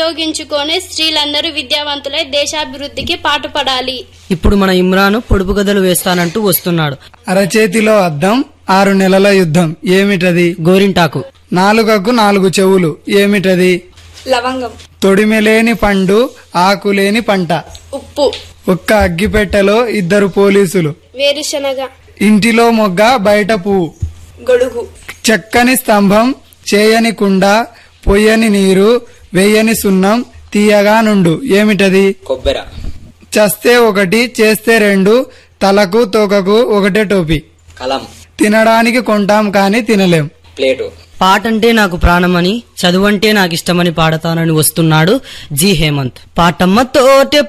ఉపయోగించుకొని స్త్రీలందరూ విద్యావంతులై దేశాభివృద్ధికి పాటుపడాలి ఇప్పుడు మన ఇమ్రాను పొడుపు గదలు వేస్తానంటూ వస్తున్నాడు అరచేతిలో అద్దం ఆరు నెలల యుద్ధం ఏమిటది గోరింటాకు నాలుకకు నాలుగు చెవులు ఏమిటది లవంగం తొడిమెలేని పండు ఆకులేని పంట ఉప్పు ఒక్క అగ్గిపెట్టెలో ఇద్దరు పోలీసులు వేరుశనగ ఇంటిలో మొగ్గ బయట పువ్వు గొడుగు చెక్కని స్తంభం చేయని కుండ పొయ్యని నీరు వెయ్యని సున్నం తీయగా నుండు ఏమిటది కొబ్బెర చస్తే ఒకటి చేస్తే రెండు తలకు తోకకు ఒకటే టోపీ కలం తినడానికి కొంటాం కానీ తినలేం ప్లేటు పాటంటే నాకు ప్రాణమని చదువంటే నాకు ఇష్టమని పాడతానని వస్తున్నాడు జి హేమంత్ పాటమ్మ తోటే